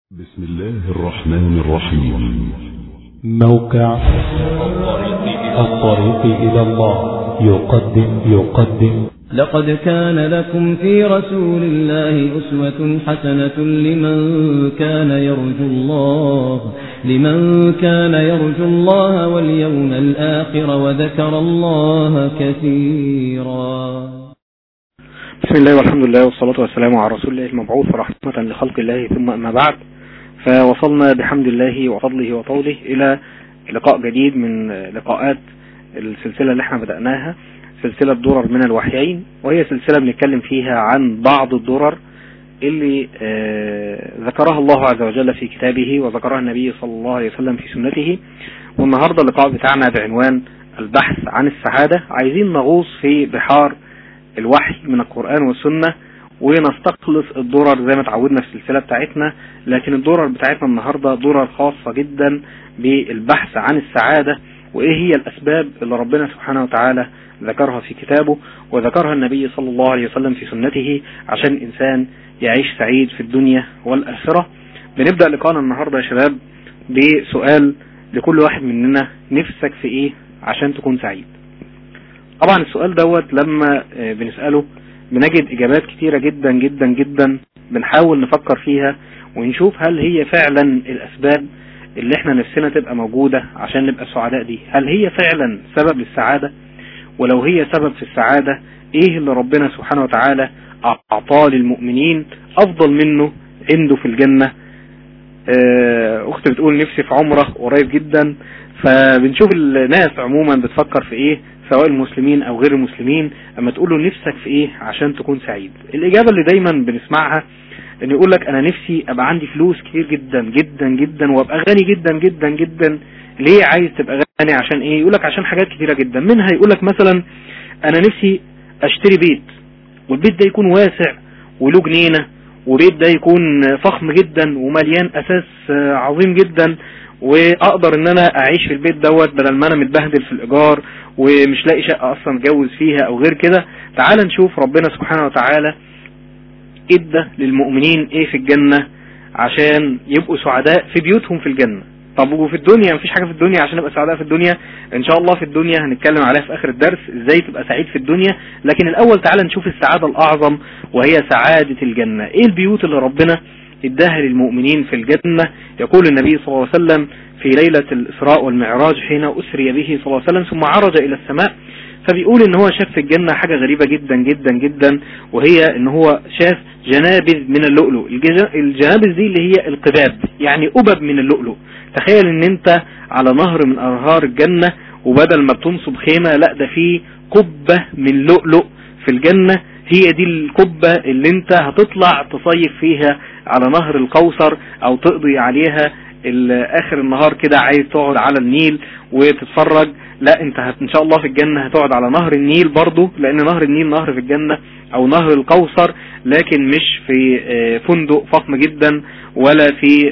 بسم الله الرحمن الرحيم موقع الطريق إلى الله يقدم يقدم لقد كان لكم في رسول الله أسوة حسنة لمن كان يرجو الله لمن كان يرجو الله واليوم الآخر وذكر الله كثيرا بسم الله والحمد لله والصلاة والسلام على رسول الله المبعوث رحمة لخلق الله ثم أما بعد فوصلنا بحمد الله وفضله وطوله إلى لقاء جديد من لقاءات السلسلة اللي احنا بدأناها سلسلة درر من الوحيين وهي سلسلة بنتكلم فيها عن بعض الدرر اللي آه ذكرها الله عز وجل في كتابه وذكرها النبي صلى الله عليه وسلم في سنته والنهاردة اللقاء بتاعنا بعنوان البحث عن السعادة عايزين نغوص في بحار الوحي من القرآن والسنة ونستخلص الدرر زي ما تعودنا في السلسلة بتاعتنا لكن الدرر بتاعتنا النهاردة درر خاصة جدا بالبحث عن السعادة وايه هي الاسباب اللي ربنا سبحانه وتعالى ذكرها في كتابه وذكرها النبي صلى الله عليه وسلم في سنته عشان الانسان يعيش سعيد في الدنيا والاخرة بنبدأ لقاءنا النهاردة يا شباب بسؤال لكل واحد مننا نفسك في ايه عشان تكون سعيد طبعا السؤال دوت لما بنسأله بنجد اجابات كتيرة جدا جدا جدا بنحاول نفكر فيها ونشوف هل هي فعلا الاسباب اللي احنا نفسنا تبقى موجودة عشان نبقى سعداء دي هل هي فعلا سبب للسعادة ولو هي سبب في السعادة ايه اللي ربنا سبحانه وتعالى اعطاه للمؤمنين افضل منه عنده في الجنة اه اختي بتقول نفسي في عمره قريب جدا فبنشوف الناس عموما بتفكر في ايه سواء المسلمين او غير المسلمين اما تقول له نفسك في ايه عشان تكون سعيد الاجابة اللي دايما بنسمعها ان يقول لك انا نفسي ابقى عندي فلوس كتير جدا جدا جدا وابقى غني جدا جدا جدا ليه عايز تبقى غني عشان ايه يقول لك عشان حاجات كتيرة جدا منها يقول لك مثلا انا نفسي اشتري بيت والبيت ده يكون واسع وله جنينة وبيت ده يكون فخم جدا ومليان اساس عظيم جدا واقدر ان انا اعيش في البيت دوت بدل ما انا متبهدل في الايجار ومش لاقي شقة اصلا اتجوز فيها او غير كده تعال نشوف ربنا سبحانه وتعالى ادى للمؤمنين ايه في الجنة عشان يبقوا سعداء في بيوتهم في الجنة طب وفي الدنيا مفيش حاجة في الدنيا عشان نبقى سعداء في الدنيا ان شاء الله في الدنيا هنتكلم عليها في اخر الدرس ازاي تبقى سعيد في الدنيا لكن الاول تعال نشوف السعادة الاعظم وهي سعادة الجنة ايه البيوت اللي ربنا اداها للمؤمنين في الجنة يقول النبي صلى الله عليه وسلم في ليلة الاسراء والمعراج حين اسري به صلى الله عليه وسلم ثم عرج الى السماء فبيقول ان هو شاف في الجنة حاجة غريبة جدا جدا جدا وهي ان هو شاف جنابذ من اللؤلؤ الجنابذ دي اللي هي القباب يعني أبب من اللؤلؤ تخيل ان انت على نهر من انهار الجنة وبدل ما بتنصب خيمة لا ده في قبة من لؤلؤ في الجنة هي دي القبة اللي انت هتطلع تصيف فيها على نهر القوصر او تقضي عليها اخر النهار كده عايز تقعد على النيل وتتفرج لا انت هت ان شاء الله في الجنة هتقعد على نهر النيل برضو لان نهر النيل نهر في الجنة او نهر القوصر لكن مش في فندق فخم جدا ولا في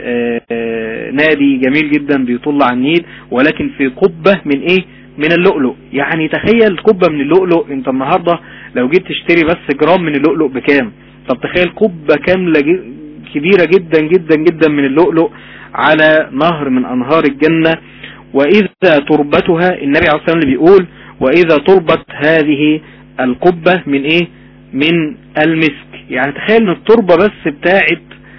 نادي جميل جدا بيطل على النيل ولكن في قبة من ايه من اللؤلؤ يعني تخيل قبة من اللؤلؤ انت النهاردة لو جيت تشتري بس جرام من اللؤلؤ بكام طب تخيل قبة كاملة كبيرة جدا جدا جدا من اللؤلؤ على نهر من انهار الجنة واذا تربتها النبي عليه الصلاة والسلام بيقول واذا تربت هذه القبة من ايه من المسك يعني تخيل ان التربة بس بتاعت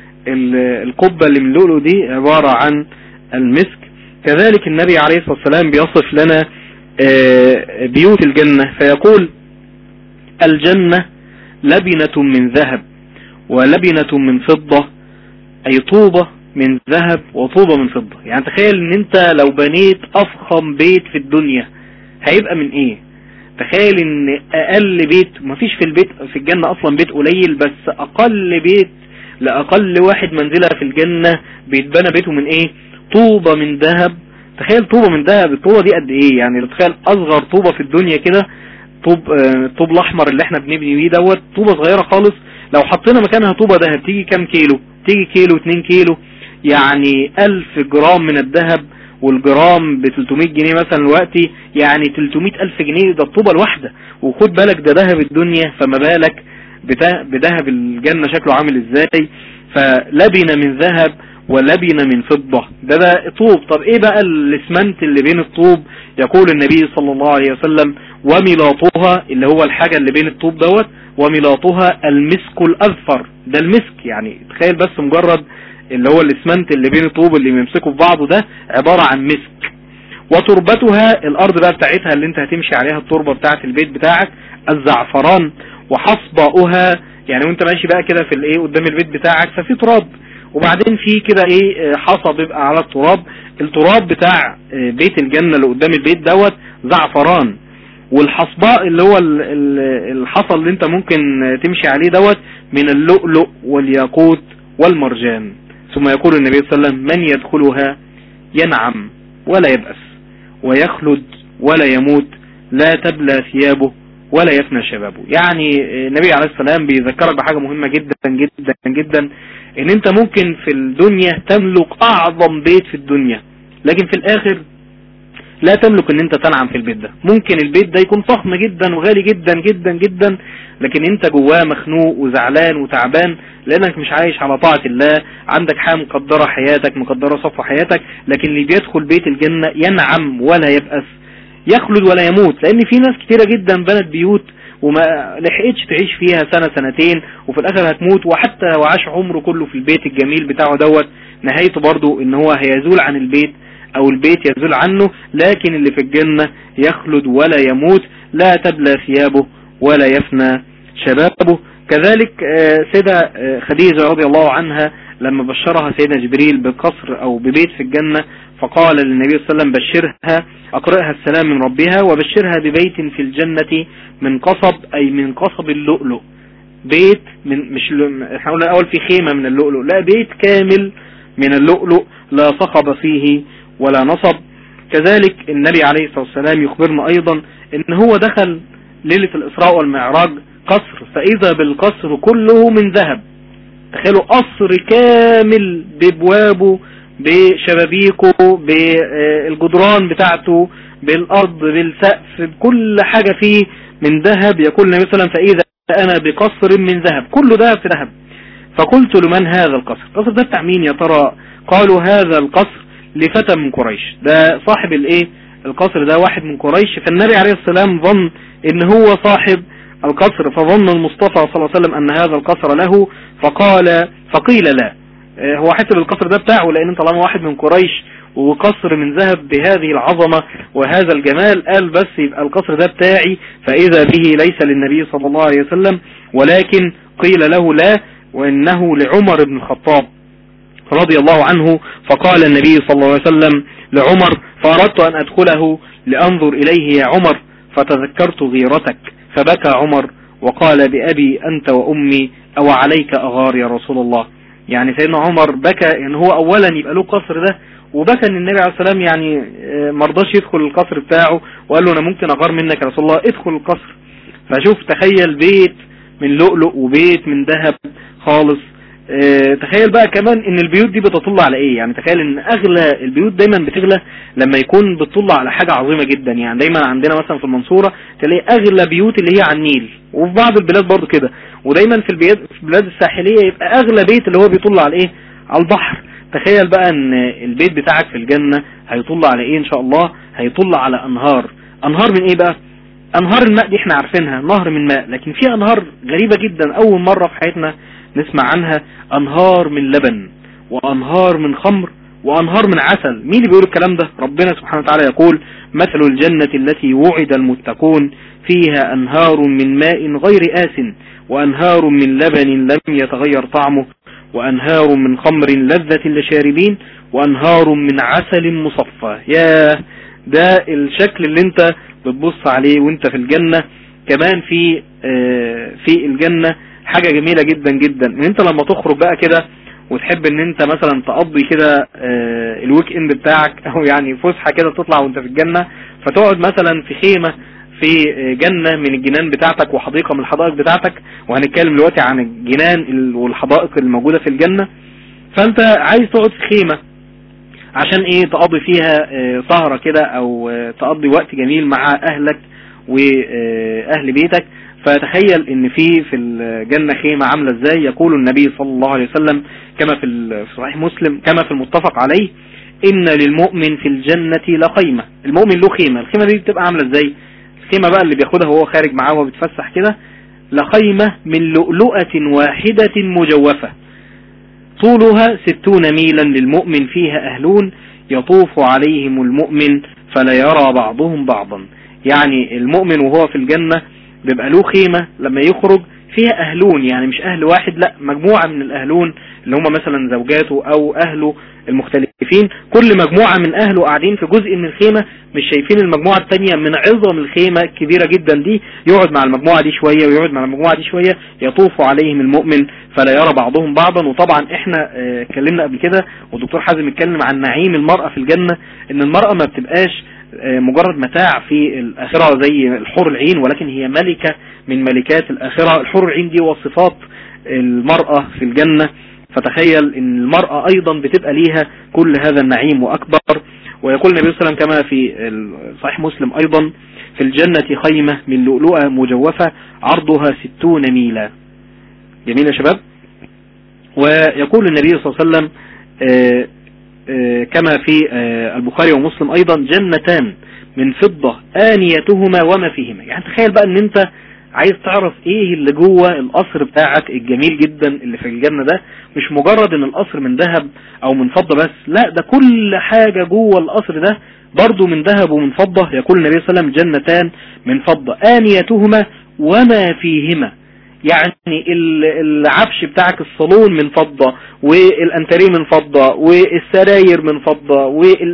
القبة اللي من اللؤلؤ دي عبارة عن المسك كذلك النبي عليه الصلاة والسلام بيصف لنا بيوت الجنة فيقول الجنة لبنة من ذهب ولبنة من فضة اي طوبة من ذهب وطوبة من فضة يعني تخيل ان انت لو بنيت افخم بيت في الدنيا هيبقى من ايه تخيل ان اقل بيت مفيش في البيت في الجنة اصلا بيت قليل بس اقل بيت لاقل واحد منزلة في الجنة بيتبنى بيته من ايه طوبة من ذهب تخيل طوبة من ذهب الطوبة دي قد ايه يعني لو تخيل اصغر طوبة في الدنيا كده طوب آه الطوب الاحمر اللي احنا بنبني بيه دوت طوبة صغيرة خالص لو حطينا مكانها طوبة ذهب تيجي كام كيلو تيجي كيلو 2 كيلو يعني 1000 جرام من الذهب والجرام ب 300 جنيه مثلا دلوقتي يعني 300 ألف جنيه ده الطوبة الواحدة وخد بالك ده ذهب الدنيا فما بالك بذهب الجنة شكله عامل ازاي فلبن من ذهب ولبن من فضة ده ده طوب طب ايه بقى الاسمنت اللي بين الطوب يقول النبي صلى الله عليه وسلم وملاطها اللي هو الحاجة اللي بين الطوب دوت وملاطها المسك الاذفر ده المسك يعني تخيل بس مجرد اللي هو الاسمنت اللي بين الطوب اللي بيمسكوا في بعضه ده عبارة عن مسك وتربتها الارض بقى بتاعتها اللي انت هتمشي عليها التربة بتاعت البيت بتاعك الزعفران وحصباؤها يعني وانت ماشي بقى كده في الايه قدام البيت بتاعك ففي تراب وبعدين في كده ايه حصى بيبقى على التراب التراب بتاع بيت الجنة اللي قدام البيت دوت زعفران والحصباء اللي هو الحصى اللي انت ممكن تمشي عليه دوت من اللؤلؤ والياقوت والمرجان ثم يقول النبي صلى الله عليه وسلم من يدخلها ينعم ولا يبأس ويخلد ولا يموت لا تبلى ثيابه ولا يفنى شبابه يعني النبي عليه السلام بيذكرك بحاجة مهمة جدا جدا جدا ان انت ممكن في الدنيا تملك اعظم بيت في الدنيا لكن في الاخر لا تملك ان انت تنعم في البيت ده ممكن البيت ده يكون فخم جدا وغالي جدا جدا جدا لكن انت جواه مخنوق وزعلان وتعبان لانك مش عايش على طاعة الله عندك حياة مقدرة حياتك مقدرة صفو حياتك لكن اللي بيدخل بيت الجنة ينعم ولا يبأس يخلد ولا يموت لان في ناس كتيرة جدا بنت بيوت وما لحقتش تعيش فيها سنة سنتين وفي الاخر هتموت وحتى لو عاش عمره كله في البيت الجميل بتاعه دوت نهايته برضو ان هو هيزول عن البيت او البيت يزول عنه لكن اللي في الجنة يخلد ولا يموت لا تبلى ثيابه ولا يفنى شبابه كذلك سيدة خديجة رضي الله عنها لما بشرها سيدنا جبريل بقصر او ببيت في الجنة فقال للنبي صلى الله عليه وسلم بشرها اقرئها السلام من ربها وبشرها ببيت في الجنة من قصب اي من قصب اللؤلؤ بيت من مش احنا قلنا الاول في خيمة من اللؤلؤ لا بيت كامل من اللؤلؤ لا صخب فيه ولا نصب كذلك النبي عليه الصلاة والسلام يخبرنا ايضا ان هو دخل ليلة الاسراء والمعراج قصر فاذا بالقصر كله من ذهب تخيلوا قصر كامل بابوابه بشبابيكه بالجدران بتاعته بالارض بالسقف بكل حاجة فيه من ذهب يقول النبي صلى الله عليه وسلم فاذا انا بقصر من ذهب كله ذهب في ذهب فقلت لمن هذا القصر القصر ده بتاع مين يا ترى قالوا هذا القصر لفتى من قريش ده صاحب الايه القصر ده واحد من قريش فالنبي عليه السلام ظن ان هو صاحب القصر فظن المصطفى صلى الله عليه وسلم ان هذا القصر له فقال فقيل لا هو حسب القصر ده بتاعه لان طالما واحد من قريش وقصر من ذهب بهذه العظمة وهذا الجمال قال بس يبقى القصر ده بتاعي فاذا به ليس للنبي صلى الله عليه وسلم ولكن قيل له لا وانه لعمر بن الخطاب رضي الله عنه فقال النبي صلى الله عليه وسلم لعمر فأردت أن أدخله لأنظر إليه يا عمر فتذكرت غيرتك فبكى عمر وقال بأبي أنت وأمي أو عليك أغار يا رسول الله يعني سيدنا عمر بكى ان هو اولا يبقى له قصر ده وبكى ان النبي عليه السلام يعني مرضاش يدخل القصر بتاعه وقال له انا ممكن اغار منك يا رسول الله ادخل القصر فشوف تخيل بيت من لؤلؤ وبيت من ذهب خالص اه تخيل بقى كمان ان البيوت دي بتطل على ايه يعني تخيل ان اغلى البيوت دايما بتغلى لما يكون بتطل على حاجة عظيمة جدا يعني دايما عندنا مثلا في المنصورة تلاقي اغلى بيوت اللي هي على النيل وفي بعض البلاد برضو كده ودايما في البلاد في البلاد الساحلية يبقى اغلى بيت اللي هو بيطل على ايه على البحر تخيل بقى ان البيت بتاعك في الجنة هيطل على ايه ان شاء الله هيطل على انهار انهار من ايه بقى انهار الماء دي احنا عارفينها نهر من ماء لكن في انهار غريبة جدا اول مرة في حياتنا نسمع عنها انهار من لبن وانهار من خمر وانهار من عسل مين اللي بيقول الكلام ده ربنا سبحانه وتعالى يقول مثل الجنة التي وعد المتقون فيها انهار من ماء غير آس وانهار من لبن لم يتغير طعمه وانهار من خمر لذة للشاربين وانهار من عسل مصفى يا ده الشكل اللي انت بتبص عليه وانت في الجنة كمان في اه في الجنة حاجة جميلة جدا جدا ان انت لما تخرج بقى كده وتحب ان انت مثلا تقضي كده اه الويك اند بتاعك او يعني فسحة كده تطلع وانت في الجنة فتقعد مثلا في خيمة في جنة من الجنان بتاعتك وحديقة من الحدائق بتاعتك وهنتكلم دلوقتي عن الجنان والحدائق الموجودة في الجنة فانت عايز تقعد في خيمة عشان ايه تقضي فيها اه سهرة كده او تقضي وقت جميل مع اهلك واهل بيتك فتخيل ان في في الجنة خيمة عاملة ازاي يقول النبي صلى الله عليه وسلم كما في ال- في صحيح مسلم كما في المتفق عليه ان للمؤمن في الجنة لخيمة المؤمن له خيمة الخيمة دي بتبقى عاملة ازاي الخيمة بقى اللي بياخدها وهو خارج معاه وهو بيتفسح كده لخيمة من لؤلؤة واحدة مجوفة طولها ستون ميلا للمؤمن فيها أهلون يطوف عليهم المؤمن فلا يرى بعضهم بعضا يعني المؤمن وهو في الجنة بيبقى له خيمة لما يخرج فيها أهلون يعني مش أهل واحد لا مجموعة من الأهلون اللي هم مثلا زوجاته أو أهله المختلفين كل مجموعة من أهله قاعدين في جزء من الخيمة مش شايفين المجموعة التانية من عظم الخيمة الكبيرة جدا دي يقعد مع المجموعة دي شوية ويقعد مع المجموعة دي شوية يطوف عليهم المؤمن فلا يرى بعضهم بعضا وطبعا احنا اه اتكلمنا قبل كده والدكتور حازم اتكلم عن نعيم المرأة في الجنة ان المرأة ما بتبقاش اه مجرد متاع في الآخرة زي الحور العين ولكن هي ملكة من ملكات الآخرة الحور العين دي وصفات المرأة في الجنة فتخيل ان المرأة ايضا بتبقى ليها كل هذا النعيم واكبر ويقول النبي صلى الله عليه وسلم كما في صحيح مسلم ايضا في الجنة خيمة من لؤلؤة مجوفة عرضها ستون ميلا جميل يا شباب ويقول النبي صلى الله عليه وسلم آآ آآ كما في البخاري ومسلم ايضا جنتان من فضة آنيتهما وما فيهما يعني تخيل بقى ان انت عايز تعرف ايه اللي جوه القصر بتاعك الجميل جدا اللي في الجنة ده مش مجرد ان القصر من ذهب او من فضة بس لا ده كل حاجة جوه القصر ده برضو من ذهب ومن فضة يقول النبي صلى الله عليه وسلم جنتان من فضة آنيتهما وما فيهما يعني العفش بتاعك الصالون من فضة والانتريه من فضة والسراير من فضة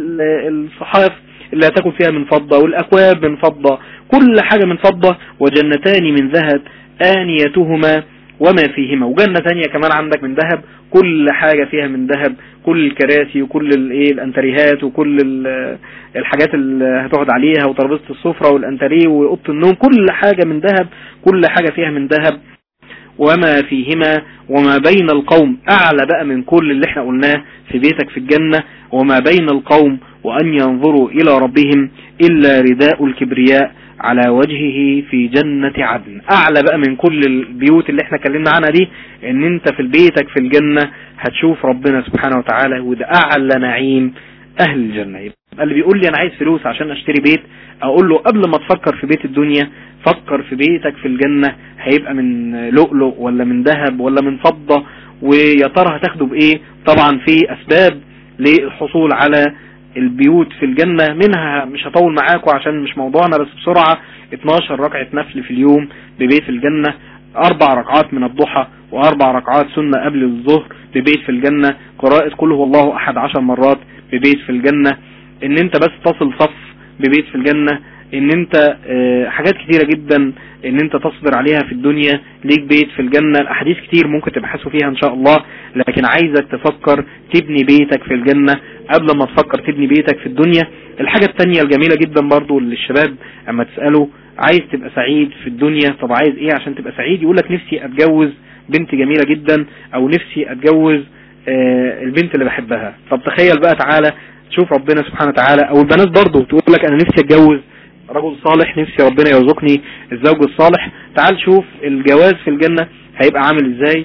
والصحاف اللي هتاكل فيها من فضة والاكواب من فضة كل حاجة من فضة وجنتان من ذهب آنيتهما وما فيهما وجنة تانية كمان عندك من ذهب كل حاجة فيها من ذهب كل الكراسي وكل الايه الانتريهات وكل الحاجات اللي هتقعد عليها وترابيزه السفرة والانتريه واوضه النوم كل حاجة من ذهب كل حاجة فيها من ذهب وما فيهما وما بين القوم اعلى بقى من كل اللي احنا قلناه في بيتك في الجنة وما بين القوم وان ينظروا الى ربهم الا رداء الكبرياء على وجهه في جنة عدن اعلى بقى من كل البيوت اللي احنا اتكلمنا عنها دي ان انت في بيتك في الجنة هتشوف ربنا سبحانه وتعالى وده اعلى نعيم اهل الجنة يبقى اللي بيقول لي انا عايز فلوس عشان اشتري بيت اقول له قبل ما تفكر في بيت الدنيا فكر في بيتك في الجنة هيبقى من لؤلؤ ولا من ذهب ولا من فضة ويا ترى هتاخده بايه طبعا في اسباب للحصول على البيوت في الجنة منها مش هطول معاكم عشان مش موضوعنا بس بسرعة 12 ركعة نفل في اليوم ببيت الجنة اربع ركعات من الضحى واربع ركعات سنة قبل الظهر ببيت في الجنة قراءة كل هو الله احد عشر مرات ببيت في الجنة ان انت بس تصل صف ببيت في الجنة ان انت اه حاجات كتيرة جدا ان انت تصبر عليها في الدنيا ليك بيت في الجنة الاحاديث كتير ممكن تبحثوا فيها ان شاء الله لكن عايزك تفكر تبني بيتك في الجنة قبل ما تفكر تبني بيتك في الدنيا الحاجة التانية الجميلة جدا برضو للشباب اما تسأله عايز تبقى سعيد في الدنيا طب عايز ايه عشان تبقى سعيد يقولك نفسي اتجوز بنت جميلة جدا او نفسي اتجوز اه البنت اللي بحبها طب تخيل بقى تعالى تشوف ربنا سبحانه وتعالى او البنات برضو تقول لك انا نفسي اتجوز رجل صالح نفسي ربنا يرزقني الزوج الصالح تعال شوف الجواز في الجنة هيبقى عامل ازاي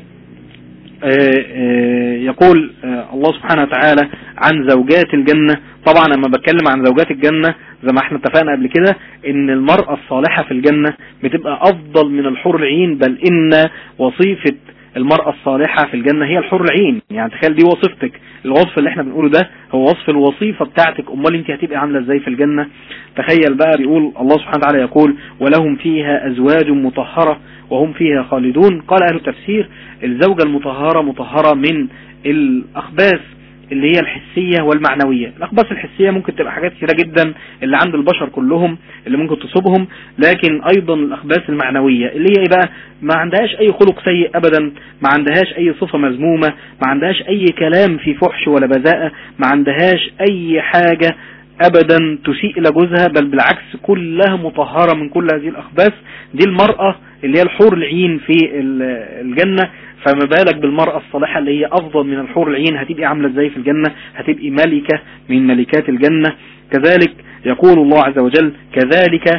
آآ آآ يقول الله سبحانه وتعالى عن زوجات الجنة طبعا لما بتكلم عن زوجات الجنة زي ما احنا اتفقنا قبل كده ان المرأة الصالحة في الجنة بتبقى افضل من الحور العين بل ان وصيفة المرأة الصالحة في الجنة هي الحور العين يعني تخيل دي وصفتك الوصف اللي احنا بنقوله ده هو وصف الوصيفة بتاعتك امال انت هتبقى عاملة ازاي في الجنة تخيل بقى بيقول الله سبحانه وتعالى يقول ولهم فيها ازواج مطهرة وهم فيها خالدون قال اهل التفسير الزوجة المطهرة مطهرة من الاخباث اللي هي الحسية والمعنوية الأخباث الحسية ممكن تبقى حاجات كثيرة جدا اللي عند البشر كلهم اللي ممكن تصيبهم لكن أيضا الأخباث المعنوية اللي هي بقى ما عندهاش أي خلق سيء أبدا ما عندهاش أي صفة مذمومة ما عندهاش أي كلام في فحش ولا بذاءة ما عندهاش أي حاجة أبدا تسيء إلى جوزها بل بالعكس كلها مطهرة من كل هذه الأخباث دي المرأة اللي هي الحور العين في الجنة فما بالك بالمرأة الصالحة اللي هي أفضل من الحور العين هتبقى عاملة ازاي في الجنة هتبقى ملكة من ملكات الجنة كذلك يقول الله عز وجل كذلك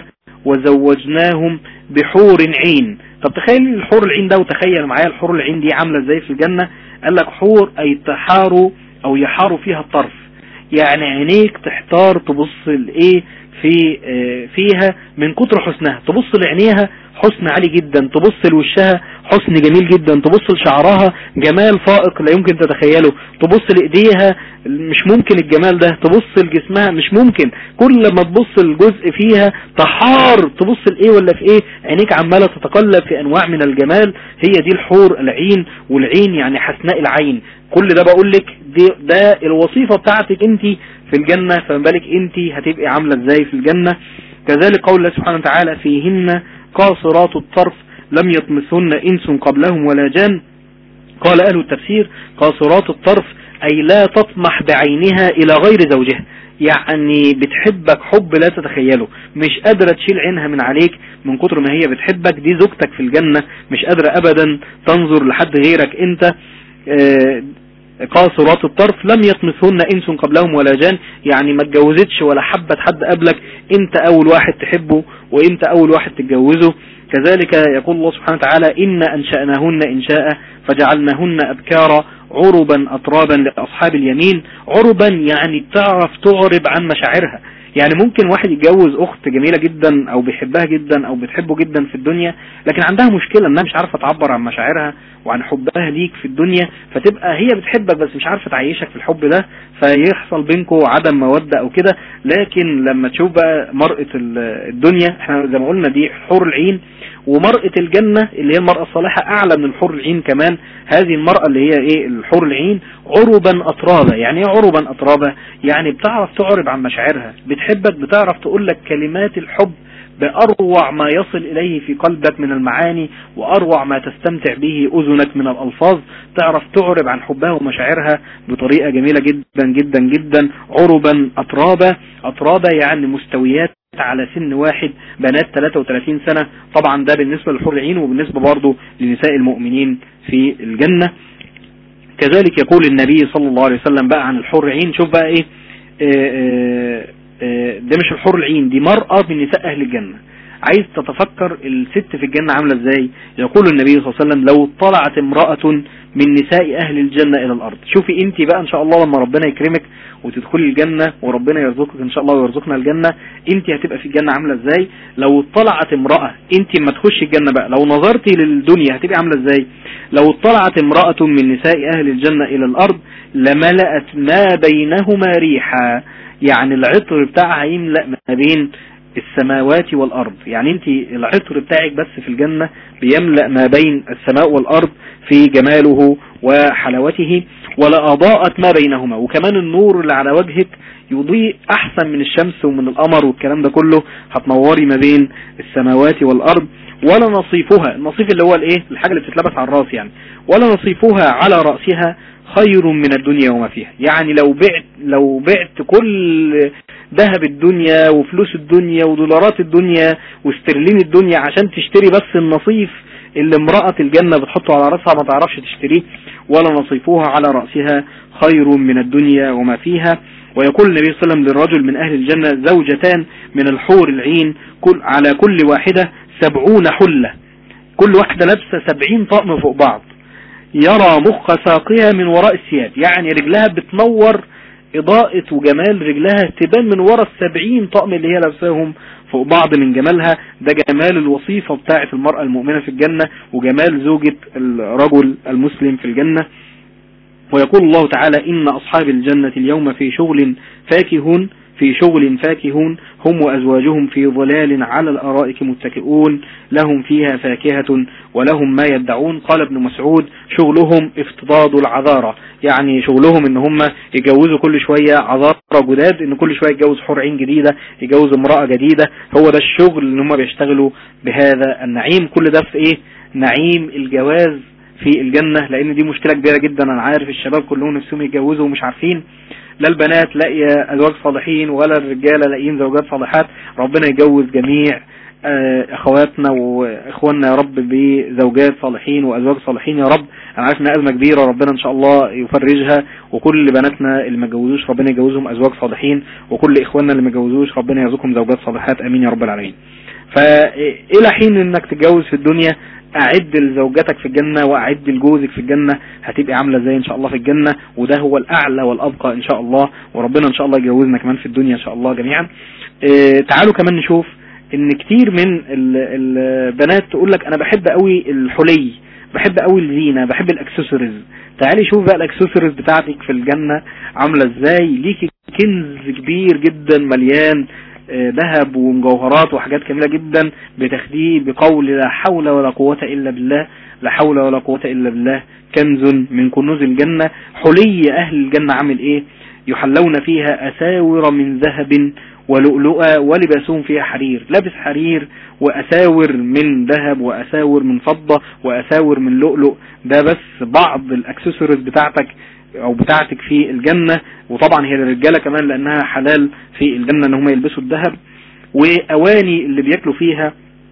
وزوجناهم بحور عين طب تخيل الحور العين ده وتخيل معايا الحور العين دي عاملة ازاي في الجنة قال لك حور اي تحار او يحار فيها الطرف يعني عينيك تحتار تبص لايه في آه، فيها من كتر حسنها تبص لعينيها حسن عالي جدا تبص لوشها حسن جميل جدا تبص لشعرها جمال فائق لا يمكن تتخيله تبص لايديها مش ممكن الجمال ده تبص لجسمها مش ممكن كل ما تبص الجزء فيها تحار تبص لايه ولا في ايه عينيك عمالة تتقلب في انواع من الجمال هي دي الحور العين والعين يعني حسناء العين كل ده بقول لك دي ده الوظيفة بتاعتك انت في الجنة فما بالك انت هتبقي عاملة ازاي في الجنة كذلك قول الله سبحانه وتعالى فيهن قاصرات الطرف لم يطمثهن انس قبلهم ولا جان قال اهل التفسير قاصرات الطرف اي لا تطمح بعينها الى غير زوجها يعني بتحبك حب لا تتخيله مش قادرة تشيل عينها من عليك من كتر ما هي بتحبك دي زوجتك في الجنة مش قادرة ابدا تنظر لحد غيرك انت آه، قاصرات الطرف لم يطمثهن انس قبلهم ولا جان يعني ما اتجوزتش ولا حبت حد قبلك انت اول واحد تحبه وانت اول واحد تتجوزه كذلك يقول الله سبحانه وتعالى إن أنشأناهن إنشاء فجعلناهن أبكارا عربا أطرابا لأصحاب اليمين عربا يعني تعرف تعرب عن مشاعرها يعني ممكن واحد يتجوز اخت جميلة جدا او بيحبها جدا او بتحبه جدا في الدنيا لكن عندها مشكلة انها مش عارفة تعبر عن مشاعرها وعن حبها ليك في الدنيا فتبقى هي بتحبك بس مش عارفة تعيشك في الحب ده فيحصل بينكم عدم مودة او كده لكن لما تشوف بقى مرأة الدنيا احنا زي ما قلنا دي حور العين ومرأة الجنة اللي هي المرأة الصالحة اعلى من الحور العين كمان هذه المرأة اللي هي ايه الحور العين عربا اطرابا يعني ايه عربا اطرابا يعني بتعرف تعرب عن مشاعرها بتحبك بتعرف تقول لك كلمات الحب بأروع ما يصل إليه في قلبك من المعاني وأروع ما تستمتع به أذنك من الألفاظ تعرف تعرب عن حبها ومشاعرها بطريقة جميلة جدا جدا جدا عربا أطرابا أطرابا يعني مستويات على سن واحد بنات 33 سنة طبعا ده بالنسبة للحور العين وبالنسبة برضه لنساء المؤمنين في الجنة كذلك يقول النبي صلى الله عليه وسلم بقى عن الحور العين شوف بقى ايه آه، آه، آه، ده مش الحور العين دي مرأة من نساء اهل الجنة عايز تتفكر الست في الجنة عاملة ازاي يقول النبي صلى الله عليه وسلم لو طلعت امرأة من نساء اهل الجنة الى الارض شوفي انت بقى ان شاء الله لما ربنا يكرمك وتدخلي الجنة وربنا يرزقك ان شاء الله ويرزقنا الجنة انت هتبقى في الجنة عاملة ازاي لو طلعت امرأة انت ما تخشي الجنة بقى لو نظرتي للدنيا هتبقى عاملة ازاي لو طلعت امرأة من نساء اهل الجنة الى الارض لملأت ما بينهما ريحا يعني العطر بتاعها يملأ ما بين السماوات والأرض يعني انت العطر بتاعك بس في الجنة بيملأ ما بين السماء والأرض في جماله وحلاوته ولا أضاءت ما بينهما وكمان النور اللي على وجهك يضيء أحسن من الشمس ومن القمر والكلام ده كله هتنوري ما بين السماوات والأرض ولا نصيفها النصيف اللي هو الايه الحاجة اللي بتتلبس على الراس يعني ولا نصيفها على رأسها خير من الدنيا وما فيها يعني لو بعت لو بعت كل ذهب الدنيا وفلوس الدنيا ودولارات الدنيا واسترلين الدنيا عشان تشتري بس النصيف اللي امرأة الجنة بتحطه على رأسها ما تعرفش تشتريه ولا نصيفوها على رأسها خير من الدنيا وما فيها ويقول النبي صلى الله عليه وسلم للرجل من أهل الجنة زوجتان من الحور العين كل على كل واحدة سبعون حلة كل واحدة لابسة سبعين طقم فوق بعض يرى مخ ساقها من وراء الثياب يعني رجلها بتنور إضاءة وجمال رجلها تبان من وراء السبعين طقم اللي هي لابساهم فوق بعض من جمالها ده جمال الوصيفة بتاعة المرأة المؤمنة في الجنة وجمال زوجة الرجل المسلم في الجنة ويقول الله تعالى إن أصحاب الجنة اليوم في شغل فاكهون في شغل فاكهون هم وأزواجهم في ظلال على الأرائك متكئون لهم فيها فاكهة ولهم ما يدعون قال ابن مسعود شغلهم افتضاد العذارة يعني شغلهم ان هم يجوزوا كل شوية عذارة جداد ان كل شوية يتجوز حور عين جديدة يجوز امرأة جديدة هو ده الشغل ان هم بيشتغلوا بهذا النعيم كل ده في ايه نعيم الجواز في الجنة لان دي مشكلة كبيرة جدا انا عارف الشباب كلهم نفسهم يتجوزوا ومش عارفين لا البنات لاقية ازواج صالحين ولا الرجالة لاقيين زوجات صالحات ربنا يجوز جميع اخواتنا واخواننا يا رب بزوجات صالحين وازواج صالحين يا رب انا عارف انها ازمه كبيره ربنا ان شاء الله يفرجها وكل بناتنا اللي ما اتجوزوش ربنا يجوزهم ازواج صالحين وكل اخواننا اللي ما اتجوزوش ربنا يرزقهم زوجات صالحات امين يا رب العالمين فإلى حين انك تتجوز في الدنيا اعد لزوجتك في الجنة واعد لجوزك في الجنة هتبقى عاملة زي ان شاء الله في الجنة وده هو الاعلى والابقى ان شاء الله وربنا ان شاء الله يجوزنا كمان في الدنيا ان شاء الله جميعا اه تعالوا كمان نشوف ان كتير من البنات تقول لك انا بحب قوي الحلي بحب قوي الزينة بحب الاكسسوارز تعالي شوف بقى الاكسسوارز بتاعتك في الجنة عاملة ازاي ليكي كنز كبير جدا مليان ذهب ومجوهرات وحاجات جميلة جدا بتاخديه بقول لا حول ولا قوة إلا بالله لا حول ولا قوة إلا بالله كنز من كنوز الجنة حلي أهل الجنة عامل إيه يحلون فيها أساور من ذهب ولؤلؤة ولباسهم فيها حرير لابس حرير وأساور من ذهب وأساور من فضة وأساور من لؤلؤ ده بس بعض الأكسسوارز بتاعتك او بتاعتك في الجنة وطبعا هي للرجالة كمان لانها حلال في الجنة ان هم يلبسوا الذهب واواني اللي بياكلوا فيها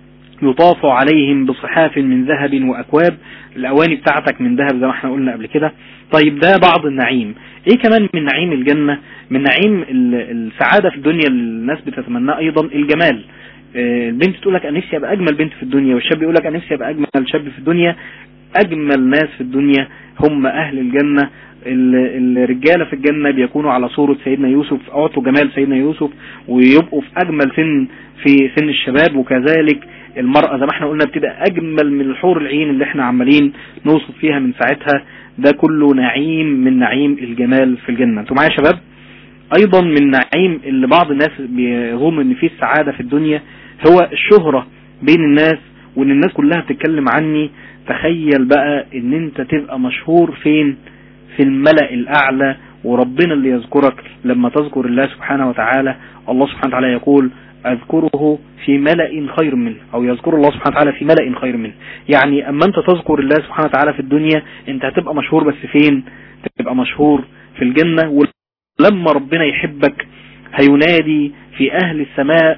يطاف عليهم بصحاف من ذهب واكواب الاواني بتاعتك من ذهب زي ما احنا قلنا قبل كده طيب ده بعض النعيم ايه كمان من نعيم الجنة من نعيم السعادة في الدنيا اللي الناس بتتمناه ايضا الجمال البنت تقول لك انا نفسي ابقى اجمل بنت في الدنيا والشاب يقول لك انا نفسي ابقى اجمل شاب في الدنيا اجمل ناس في الدنيا هم اهل الجنة الرجالة في الجنة بيكونوا على صورة سيدنا يوسف اعطوا جمال سيدنا يوسف ويبقوا في اجمل سن في سن الشباب وكذلك المرأة زي ما احنا قلنا بتبقى اجمل من الحور العين اللي احنا عمالين نوصف فيها من ساعتها ده كله نعيم من نعيم الجمال في الجنة انتوا معايا يا شباب ايضا من نعيم اللي بعض الناس بيظن ان فيه السعادة في الدنيا هو الشهرة بين الناس وان الناس كلها بتتكلم عني تخيل بقى ان انت تبقى مشهور فين في الملأ الاعلى وربنا اللي يذكرك لما تذكر الله سبحانه وتعالى الله سبحانه وتعالى يقول اذكره في ملأ خير منه او يذكر الله سبحانه وتعالى في ملأ خير منه يعني اما انت تذكر الله سبحانه وتعالى في الدنيا انت هتبقى مشهور بس فين تبقى مشهور في الجنة ولما ربنا يحبك هينادي في اهل السماء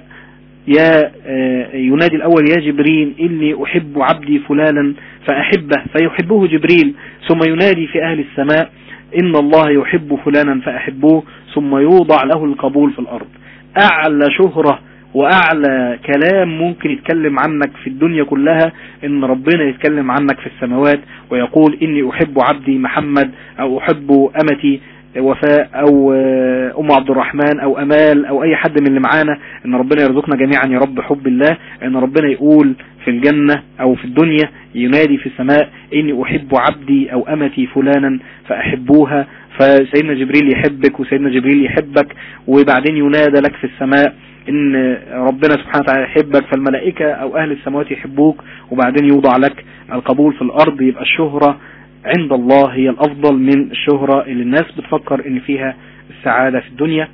يا ينادي الأول يا جبريل إني أحب عبدي فلانا فأحبه فيحبه جبريل ثم ينادي في أهل السماء إن الله يحب فلانا فأحبوه ثم يوضع له القبول في الأرض أعلى شهرة وأعلى كلام ممكن يتكلم عنك في الدنيا كلها إن ربنا يتكلم عنك في السماوات ويقول إني أحب عبدي محمد أو أحب أمتي وفاء او ام عبد الرحمن او امال او اي حد من اللي معانا ان ربنا يرزقنا جميعا يا رب حب الله ان ربنا يقول في الجنة او في الدنيا ينادي في السماء اني احب عبدي او امتي فلانا فاحبوها فسيدنا جبريل يحبك وسيدنا جبريل يحبك وبعدين ينادى لك في السماء ان ربنا سبحانه وتعالى يحبك فالملائكة او اهل السماوات يحبوك وبعدين يوضع لك القبول في الارض يبقى الشهرة عند الله هي الافضل من الشهرة اللي الناس بتفكر ان فيها السعادة في الدنيا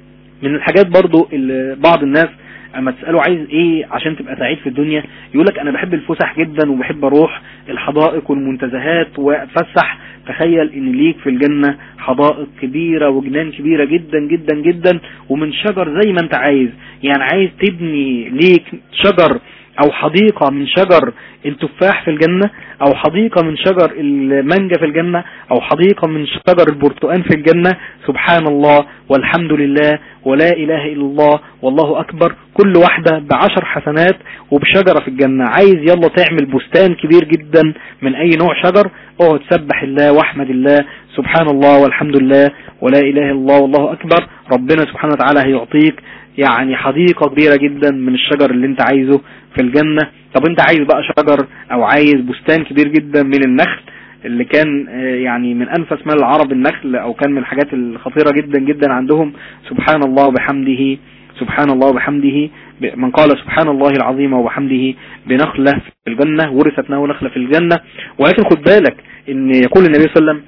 من الحاجات برضو اللي بعض الناس اما تسأله عايز ايه عشان تبقى سعيد في الدنيا يقولك انا بحب الفسح جدا وبحب اروح الحدائق والمنتزهات واتفسح تخيل ان ليك في الجنة حدائق كبيرة وجنان كبيرة جدا جدا جدا ومن شجر زي ما انت عايز يعني عايز تبني ليك شجر او حديقة من شجر التفاح في الجنة او حديقة من شجر المانجا في الجنة او حديقة من شجر البرتقان في الجنة سبحان الله والحمد لله ولا اله الا الله والله اكبر كل واحدة بعشر حسنات وبشجرة في الجنة عايز يلا تعمل بستان كبير جدا من اي نوع شجر اقعد سبح الله واحمد الله سبحان الله والحمد لله ولا اله الا الله والله اكبر ربنا سبحانه وتعالى هيعطيك يعني حديقة كبيرة جدا من الشجر اللي انت عايزه في الجنة طب انت عايز بقى شجر او عايز بستان كبير جدا من النخل اللي كان يعني من انفس مال العرب النخل او كان من الحاجات الخطيرة جدا جدا عندهم سبحان الله وبحمده سبحان الله وبحمده من قال سبحان الله العظيم وبحمده بنخلة في الجنة ورثت له نخلة في الجنة ولكن خد بالك ان يقول النبي صلى الله عليه وسلم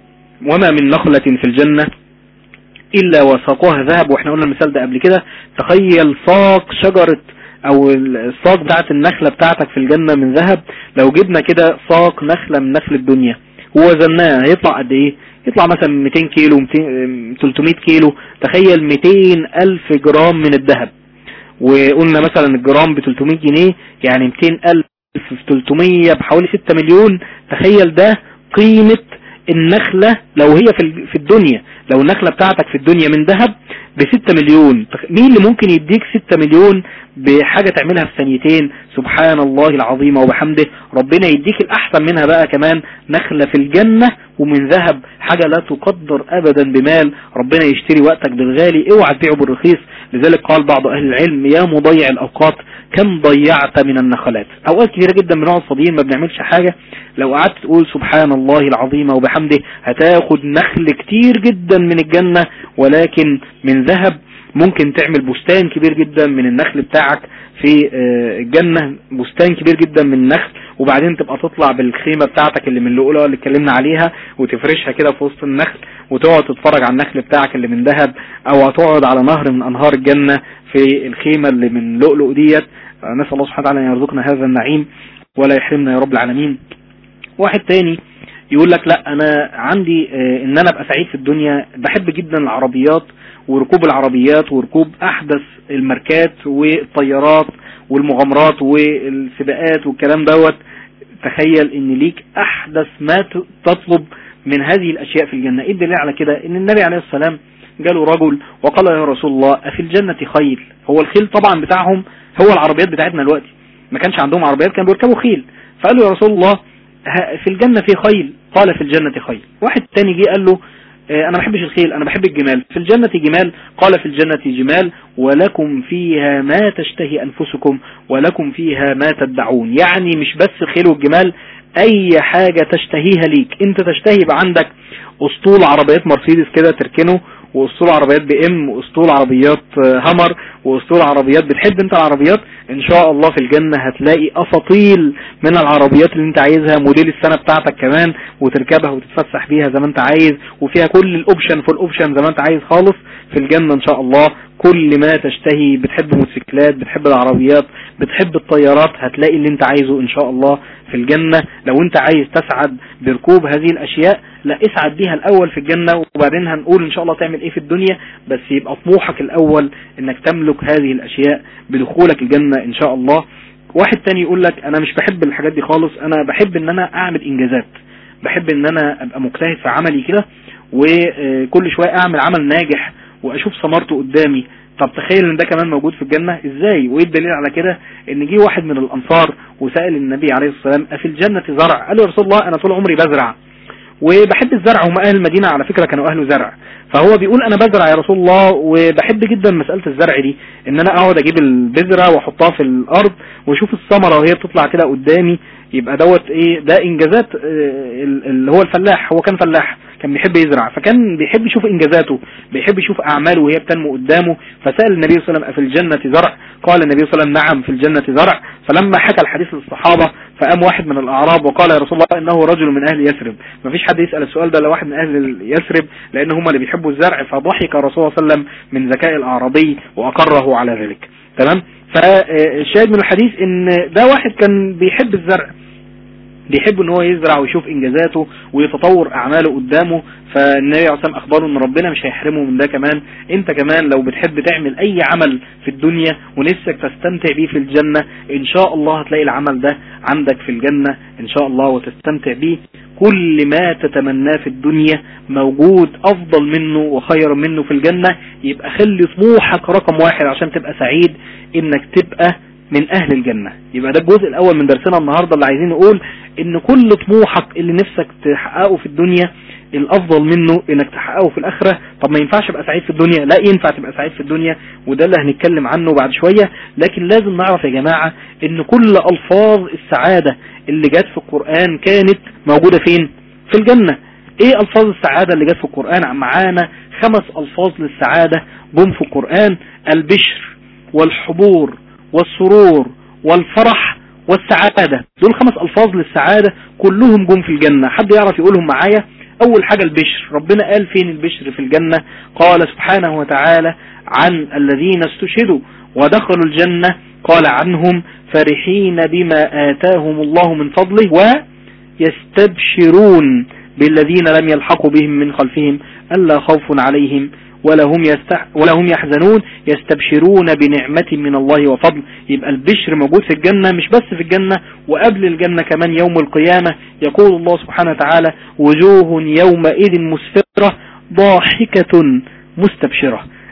وما من نخلة في الجنة الا وساقها ذهب واحنا قلنا المثال ده قبل كده تخيل ساق شجرة او الساق بتاعت النخلة بتاعتك في الجنة من ذهب لو جبنا كده ساق نخلة من نخل الدنيا ووزناها هيطلع قد ايه يطلع مثلا 200 كيلو 200 300 كيلو تخيل 200 الف جرام من الذهب وقلنا مثلا الجرام ب 300 جنيه يعني 200 الف في 300 بحوالي 6 مليون تخيل ده قيمة النخلة لو هي في في الدنيا لو النخلة بتاعتك في الدنيا من ذهب بستة مليون مين اللي ممكن يديك ستة مليون بحاجة تعملها في ثانيتين سبحان الله العظيم وبحمده ربنا يديك الأحسن منها بقى كمان نخلة في الجنة ومن ذهب حاجة لا تقدر أبدا بمال ربنا يشتري وقتك بالغالي اوعى تبيعه بالرخيص لذلك قال بعض أهل العلم يا مضيع الأوقات كم ضيعت من النخلات أوقات كثيرة جدا بنقعد فاضيين ما بنعملش حاجة لو قعدت تقول سبحان الله العظيم وبحمده هتاخد نخل كتير جدا من الجنة ولكن من ذهب ممكن تعمل بستان كبير جدا من النخل بتاعك في الجنة بستان كبير جدا من النخل وبعدين تبقى تطلع بالخيمة بتاعتك اللي من اللؤلؤة اللي اتكلمنا عليها وتفرشها كده في وسط النخل وتقعد تتفرج على النخل بتاعك اللي من ذهب او هتقعد على نهر من انهار الجنة في الخيمة اللي من لؤلؤ ديت نسأل الله سبحانه وتعالى ان يرزقنا هذا النعيم ولا يحرمنا يا رب العالمين واحد تاني يقول لك لا انا عندي ان انا ابقى سعيد في الدنيا بحب جدا العربيات وركوب العربيات وركوب احدث الماركات والطيارات والمغامرات والسباقات والكلام دوت تخيل ان ليك احدث ما تطلب من هذه الاشياء في الجنة ايه الدليل على كده ان النبي عليه السلام جاله رجل وقال يا رسول الله افي الجنة خيل هو الخيل طبعا بتاعهم هو العربيات بتاعتنا دلوقتي ما كانش عندهم عربيات كانوا بيركبوا خيل فقال له يا رسول الله في الجنة في خيل قال في الجنة خيل واحد تاني جه قال له انا ما بحبش الخيل انا بحب الجمال في الجنة جمال قال في الجنة جمال ولكم فيها ما تشتهي انفسكم ولكم فيها ما تدعون يعني مش بس الخيل والجمال اي حاجة تشتهيها ليك انت تشتهي يبقى عندك اسطول عربيات مرسيدس كده تركنه واسطول عربيات بي ام واسطول عربيات همر واسطول عربيات بتحب انت العربيات ان شاء الله في الجنة هتلاقي اساطيل من العربيات اللي انت عايزها موديل السنة بتاعتك كمان وتركبها وتتفسح بيها زي ما انت عايز وفيها كل الاوبشن فول اوبشن زي ما انت عايز خالص في الجنة ان شاء الله كل ما تشتهي بتحب موتوسيكلات بتحب العربيات بتحب الطيارات هتلاقي اللي انت عايزه ان شاء الله في الجنة لو انت عايز تسعد بركوب هذه الاشياء لا اسعد بيها الاول في الجنة وبعدين هنقول ان شاء الله تعمل ايه في الدنيا بس يبقى طموحك الاول انك تملك هذه الاشياء بدخولك الجنة ان شاء الله واحد تاني يقول لك انا مش بحب الحاجات دي خالص انا بحب ان انا اعمل انجازات بحب ان انا ابقى مجتهد في عملي كده وكل شوية اعمل عمل ناجح واشوف ثمرته قدامي طب تخيل ان ده كمان موجود في الجنة ازاي وايه الدليل على كده ان جه واحد من الانصار وسأل النبي عليه الصلاة والسلام افي الجنة زرع قال له يا رسول الله انا طول عمري بزرع وبحب الزرع هم اهل المدينة على فكرة كانوا اهل زرع فهو بيقول انا بزرع يا رسول الله وبحب جدا مسألة الزرع دي ان انا اقعد اجيب البذرة واحطها في الارض واشوف الثمرة وهي بتطلع كده قدامي يبقى دوت ايه ده انجازات اللي هو الفلاح هو كان فلاح كان بيحب يزرع فكان بيحب يشوف انجازاته بيحب يشوف اعماله وهي بتنمو قدامه فسأل النبي صلى الله عليه وسلم في الجنة زرع قال النبي صلى الله عليه وسلم نعم في الجنة زرع فلما حكى الحديث للصحابة فقام واحد من الاعراب وقال يا رسول الله انه رجل من اهل يثرب مفيش حد يسأل السؤال ده لواحد من اهل يثرب لان هم اللي بيحبوا الزرع فضحك رسول الله صلى الله عليه وسلم من ذكاء الاعرابي واقره على ذلك تمام فالشاهد من الحديث ان ده واحد كان بيحب الزرع بيحب ان هو يزرع ويشوف انجازاته ويتطور اعماله قدامه فالنبي عليه الصلاه اخبره ان ربنا مش هيحرمه من ده كمان انت كمان لو بتحب تعمل اي عمل في الدنيا ونفسك تستمتع بيه في الجنة ان شاء الله هتلاقي العمل ده عندك في الجنة ان شاء الله وتستمتع بيه كل ما تتمناه في الدنيا موجود افضل منه وخير منه في الجنة يبقى خلي طموحك رقم واحد عشان تبقى سعيد انك تبقى من اهل الجنة يبقى ده الجزء الاول من درسنا النهاردة اللي عايزين نقول ان كل طموحك اللي نفسك تحققه في الدنيا الافضل منه انك تحققه في الاخرة طب ما ينفعش ابقى سعيد في الدنيا لا ينفع تبقى سعيد في الدنيا وده اللي هنتكلم عنه بعد شوية لكن لازم نعرف يا جماعة ان كل الفاظ السعادة اللي جت في القرآن كانت موجودة فين في الجنة ايه الفاظ السعادة اللي جت في القرآن معانا خمس الفاظ للسعادة جم في القرآن البشر والحبور والسرور والفرح والسعادة دول خمس الفاظ للسعادة كلهم جم في الجنة حد يعرف يقولهم معايا اول حاجة البشر ربنا قال فين البشر في الجنة قال سبحانه وتعالى عن الذين استشهدوا ودخلوا الجنة قال عنهم فرحين بما آتاهم الله من فضله ويستبشرون بالذين لم يلحقوا بهم من خلفهم ألا خوف عليهم ولا هم, يستح ولا هم يحزنون يستبشرون بنعمة من الله وفضل يبقى البشر موجود في الجنة مش بس في الجنة وقبل الجنة كمان يوم القيامة يقول الله سبحانه وتعالى وجوه يومئذ مسفرة ضاحكة مستبشرة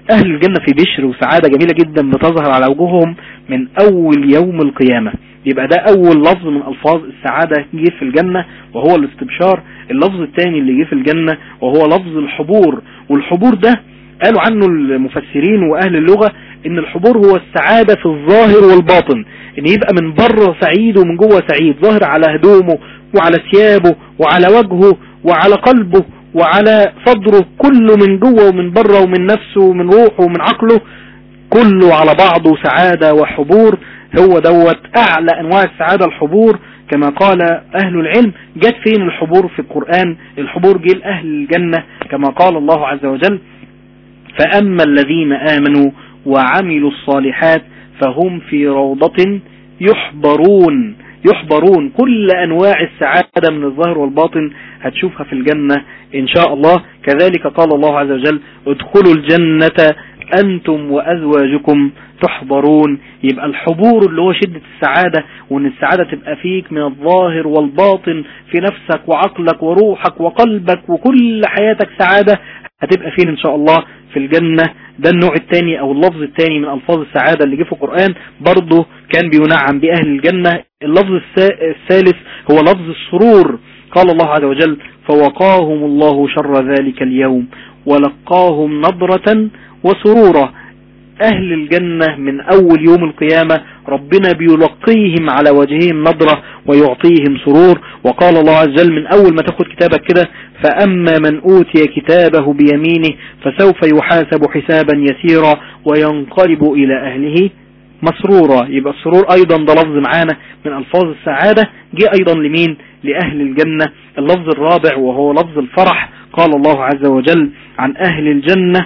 اهل الجنة في بشر وسعادة جميلة جدا بتظهر على وجوههم من اول يوم القيامة يبقى ده اول لفظ من الفاظ السعادة جه في الجنة وهو الاستبشار اللفظ الثاني اللي جه في الجنة وهو لفظ الحبور والحبور ده قالوا عنه المفسرين واهل اللغة ان الحبور هو السعادة في الظاهر والباطن ان يبقى من بره سعيد ومن جوه سعيد ظاهر على هدومه وعلى ثيابه وعلى وجهه وعلى قلبه وعلى صدره كله من جوه ومن بره ومن نفسه ومن روحه ومن عقله كله على بعضه سعادة وحبور هو دوت اعلى انواع السعادة الحبور كما قال اهل العلم جت فين الحبور في القرآن الحبور جه لأهل الجنة كما قال الله عز وجل فأما الذين آمنوا وعملوا الصالحات فهم في روضة يحبرون يحبرون كل أنواع السعادة من الظاهر والباطن هتشوفها في الجنة إن شاء الله كذلك قال الله عز وجل ادخلوا الجنة أنتم وأزواجكم تحضرون يبقى الحضور اللي هو شدة السعادة وان السعادة تبقى فيك من الظاهر والباطن في نفسك وعقلك وروحك وقلبك وكل حياتك سعادة هتبقى فين ان شاء الله في الجنة ده النوع الثاني او اللفظ الثاني من الفاظ السعادة اللي جه في القرآن برضه كان بينعم بأهل الجنة اللفظ الثالث هو لفظ السرور قال الله عز وجل فوقاهم الله شر ذلك اليوم ولقاهم نظرة وسرورا أهل الجنة من أول يوم القيامة ربنا بيلقيهم على وجههم نظرة ويعطيهم سرور وقال الله عز وجل من أول ما تاخد كتابك كده فأما من أوتي كتابه بيمينه فسوف يحاسب حسابا يسيرا وينقلب إلى أهله مسرورا يبقى السرور أيضا ده لفظ معانا من ألفاظ السعادة جاء أيضا لمين لأهل الجنة اللفظ الرابع وهو لفظ الفرح قال الله عز وجل عن أهل الجنة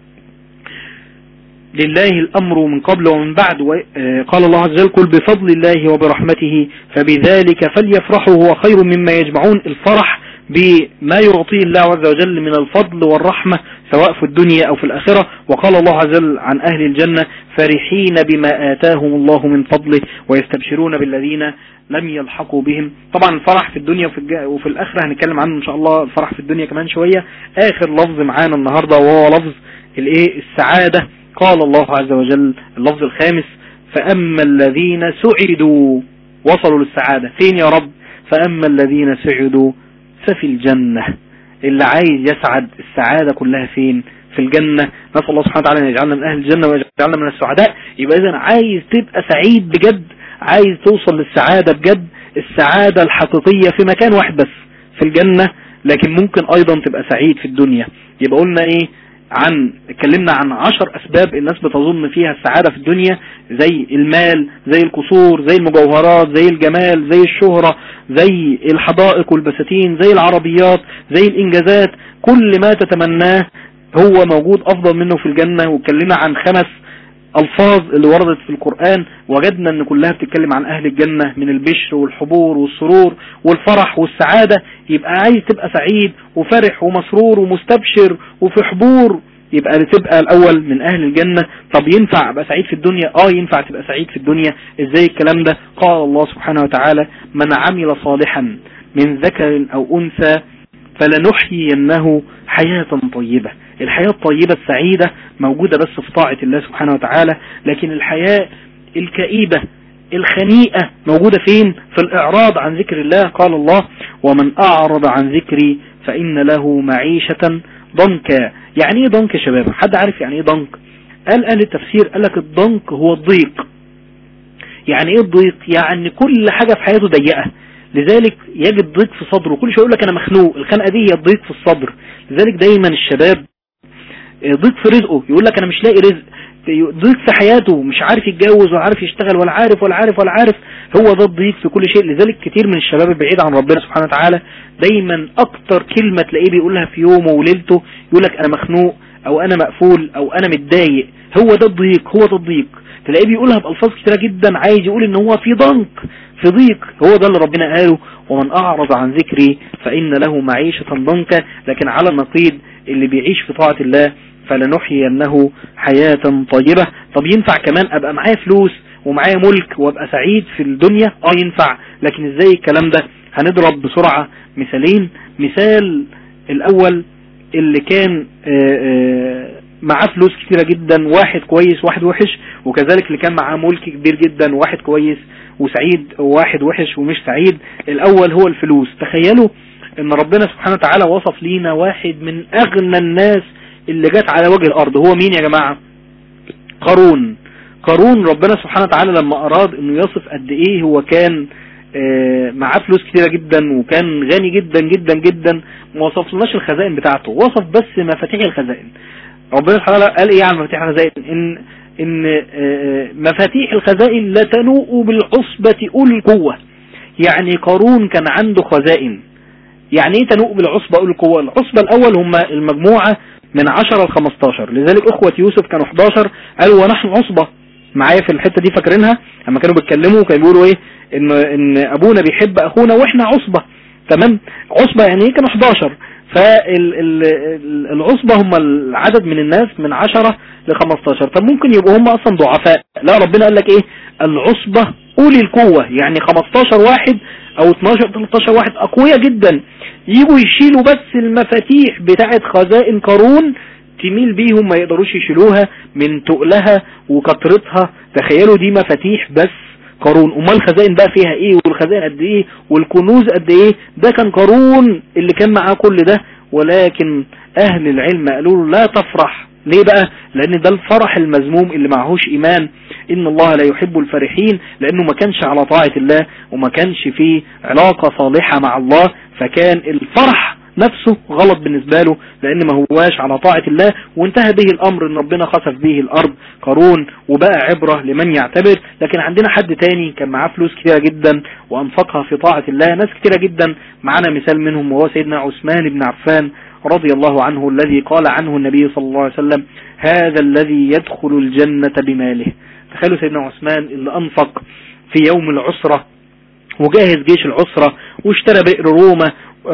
لله الأمر من قبل ومن بعد قال الله عز وجل قل بفضل الله وبرحمته فبذلك فليفرحوا هو خير مما يجمعون الفرح بما يعطيه الله عز وجل من الفضل والرحمة سواء في الدنيا أو في الآخرة وقال الله عز وجل عن أهل الجنة فرحين بما آتاهم الله من فضله ويستبشرون بالذين لم يلحقوا بهم طبعا الفرح في الدنيا وفي, الج... وفي الآخرة هنتكلم عنه إن شاء الله الفرح في الدنيا كمان شوية آخر لفظ معانا النهاردة وهو لفظ الايه السعادة قال الله عز وجل اللفظ الخامس فأما الذين سعدوا وصلوا للسعادة فين يا رب فأما الذين سعدوا ففي الجنة اللي عايز يسعد السعادة كلها فين في الجنة نسأل الله سبحانه وتعالى أن يجعلنا من أهل الجنة ويجعلنا من السعداء يبقى إذا عايز تبقى سعيد بجد عايز توصل للسعادة بجد السعادة الحقيقية في مكان واحد بس في الجنة لكن ممكن أيضا تبقى سعيد في الدنيا يبقى قلنا إيه عن اتكلمنا عن عشر اسباب الناس بتظن فيها السعادة في الدنيا زي المال زي القصور زي المجوهرات زي الجمال زي الشهرة زي الحدائق والبساتين زي العربيات زي الانجازات كل ما تتمناه هو موجود افضل منه في الجنة واتكلمنا عن خمس الفاظ اللي وردت في القرآن وجدنا ان كلها بتتكلم عن اهل الجنة من البشر والحبور والسرور والفرح والسعادة يبقى عايز تبقى سعيد وفرح ومسرور ومستبشر وفي حبور يبقى تبقى الاول من اهل الجنة طب ينفع ابقى سعيد في الدنيا اه ينفع تبقى سعيد في الدنيا ازاي الكلام ده قال الله سبحانه وتعالى من عمل صالحا من ذكر او انثى فلنحيينه حياة طيبة الحياة الطيبة السعيدة موجودة بس في طاعة الله سبحانه وتعالى لكن الحياة الكئيبة الخنيئة موجودة فين في الإعراض عن ذكر الله قال الله ومن أعرض عن ذكري فإن له معيشة ضنكا يعني ايه ضنك يا شباب حد عارف يعني ايه ضنك قال قال التفسير قال لك الضنك هو الضيق يعني ايه الضيق يعني كل حاجة في حياته ضيقة لذلك يجد ضيق في صدره كل شويه يقول لك انا مخنوق الخنقه دي هي الضيق في الصدر لذلك دايما الشباب ضيق في رزقه يقول لك انا مش لاقي رزق ضيق في حياته مش عارف يتجوز ولا عارف يشتغل ولا عارف ولا عارف ولا عارف هو ده الضيق في كل شيء لذلك كتير من الشباب البعيد عن ربنا سبحانه وتعالى دايما اكتر كلمة تلاقيه بيقولها في يومه وليلته يقول لك انا مخنوق او انا مقفول او انا متضايق هو ده الضيق هو ده الضيق تلاقيه بيقولها بألفاظ كتيرة جدا عايز يقول ان هو في ضنك في ضيق هو ده اللي ربنا قاله ومن اعرض عن ذكري فان له معيشة ضنكا لكن على النقيض اللي بيعيش في طاعة الله فلنحيينه حياة طيبة طب ينفع كمان ابقى معايا فلوس ومعايا ملك وابقى سعيد في الدنيا اه ينفع لكن ازاي الكلام ده هنضرب بسرعة مثالين مثال الاول اللي كان آآ آآ معاه فلوس كتيرة جدا واحد كويس واحد وحش وكذلك اللي كان معاه ملك كبير جدا واحد كويس وسعيد وواحد وحش ومش سعيد الاول هو الفلوس تخيلوا ان ربنا سبحانه وتعالى وصف لينا واحد من اغنى الناس اللي جت على وجه الارض هو مين يا جماعة قارون قارون ربنا سبحانه وتعالى لما اراد انه يصف قد ايه هو كان آه، معاه فلوس كتيرة جدا وكان غني جدا جدا جدا ما وصفلناش الخزائن بتاعته وصف بس مفاتيح الخزائن ربنا سبحانه وتعالى قال ايه عن مفاتيح الخزائن ان ان آه، مفاتيح الخزائن لا تنوء بالعصبة اولي القوة يعني قارون كان عنده خزائن يعني ايه تنوء بالعصبة اولي القوة العصبة الاول هم المجموعة من 10 ل 15 لذلك اخوة يوسف كانوا 11 قالوا ونحن عصبة معايا في الحتة دي فاكرينها لما كانوا بيتكلموا كانوا بيقولوا ايه ان ان ابونا بيحب اخونا واحنا عصبة تمام عصبة يعني ايه كانوا 11 فالعصبة هم العدد من الناس من 10 ل 15 طب ممكن يبقوا هم اصلا ضعفاء لا ربنا قال لك ايه العصبة اولي القوة يعني 15 واحد او 12 13 واحد اقوياء جدا يجوا يشيلوا بس المفاتيح بتاعت خزائن قارون تميل بيهم ما يقدروش يشيلوها من تقلها وكترتها تخيلوا دي مفاتيح بس قارون امال الخزائن بقى فيها ايه والخزائن قد ايه والكنوز قد ايه ده كان قارون اللي كان معاه كل ده ولكن اهل العلم قالوا له لا تفرح ليه بقى لان ده الفرح المذموم اللي معهوش ايمان ان الله لا يحب الفرحين لانه ما كانش على طاعة الله وما كانش فيه علاقة صالحة مع الله فكان الفرح نفسه غلط بالنسبة له لان ما هواش على طاعة الله وانتهى به الامر ان ربنا خسف به الارض قارون وبقى عبرة لمن يعتبر لكن عندنا حد تاني كان معاه فلوس كتيرة جدا وانفقها في طاعة الله ناس كتيرة جدا معانا مثال منهم وهو سيدنا عثمان بن عفان رضي الله عنه الذي قال عنه النبي صلى الله عليه وسلم هذا الذي يدخل الجنة بماله تخيلوا سيدنا عثمان اللي انفق في يوم العسرة وجاهز جيش العسرة واشترى بئر روما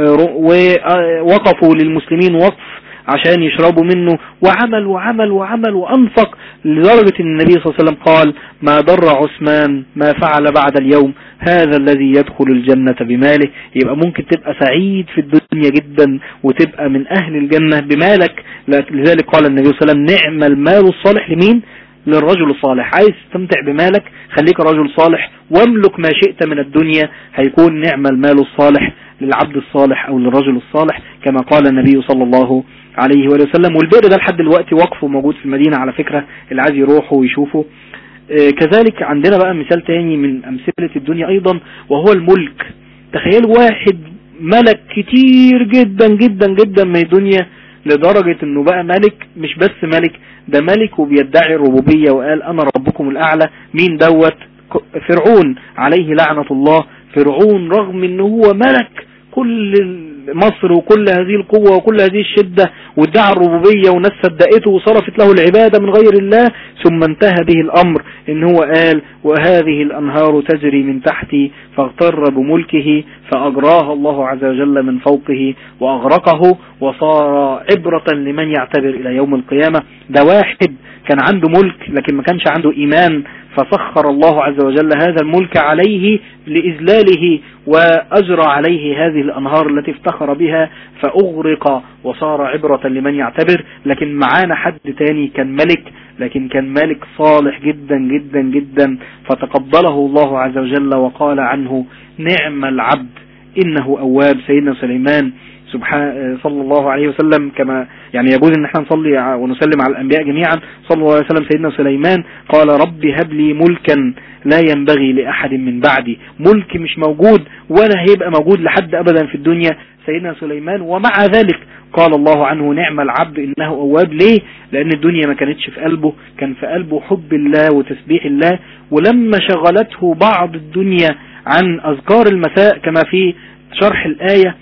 ووقفوا للمسلمين وقف عشان يشربوا منه وعمل وعمل وعمل وأنفق لدرجة ان النبي صلى الله عليه وسلم قال ما ضر عثمان ما فعل بعد اليوم هذا الذي يدخل الجنة بماله يبقى ممكن تبقى سعيد في الدنيا جدا وتبقى من أهل الجنة بمالك لذلك قال النبي صلى الله عليه وسلم نعم المال الصالح لمين للرجل الصالح عايز تستمتع بمالك خليك رجل صالح واملك ما شئت من الدنيا هيكون نعم المال الصالح للعبد الصالح او للرجل الصالح كما قال النبي صلى الله عليه وآله وسلم والبئر ده لحد دلوقتي وقفه موجود في المدينة على فكرة اللي عايز يروحه ويشوفه آه كذلك عندنا بقى مثال تاني من أمثلة الدنيا أيضا وهو الملك تخيل واحد ملك كتير جدا جدا جدا من الدنيا لدرجة انه بقى ملك مش بس ملك ده ملك وبيدعي الربوبية وقال انا ربكم الاعلى مين دوت فرعون عليه لعنة الله فرعون رغم انه هو ملك كل مصر وكل هذه القوة وكل هذه الشدة وادعى الربوبية وناس صدقته وصرفت له العبادة من غير الله ثم انتهى به الأمر ان هو قال وهذه الأنهار تجري من تحتي فاغتر بملكه فأجراها الله عز وجل من فوقه وأغرقه وصار عبرة لمن يعتبر إلى يوم القيامة ده واحد كان عنده ملك لكن ما كانش عنده إيمان فسخر الله عز وجل هذا الملك عليه لإذلاله وأجرى عليه هذه الأنهار التي افتخر بها فأغرق وصار عبرة لمن يعتبر لكن معانا حد تاني كان ملك لكن كان ملك صالح جدا جدا جدا فتقبله الله عز وجل وقال عنه نعم العبد إنه أواب سيدنا سليمان سبحان صلى الله عليه وسلم كما يعني يجوز ان احنا نصلي ونسلم على الانبياء جميعا صلى الله عليه وسلم سيدنا سليمان قال ربي هب لي ملكا لا ينبغي لاحد من بعدي ملك مش موجود ولا هيبقى موجود لحد ابدا في الدنيا سيدنا سليمان ومع ذلك قال الله عنه نعم العبد انه اواب ليه لان الدنيا ما كانتش في قلبه كان في قلبه حب الله وتسبيح الله ولما شغلته بعض الدنيا عن اذكار المساء كما في شرح الايه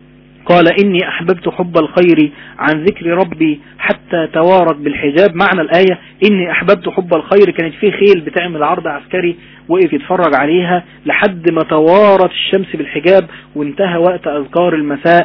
قال إني أحببت حب الخير عن ذكر ربي حتى توارت بالحجاب معنى الآية إني أحببت حب الخير كانت فيه خيل بتعمل عرض عسكري وقف يتفرج عليها لحد ما توارت الشمس بالحجاب وانتهى وقت أذكار المساء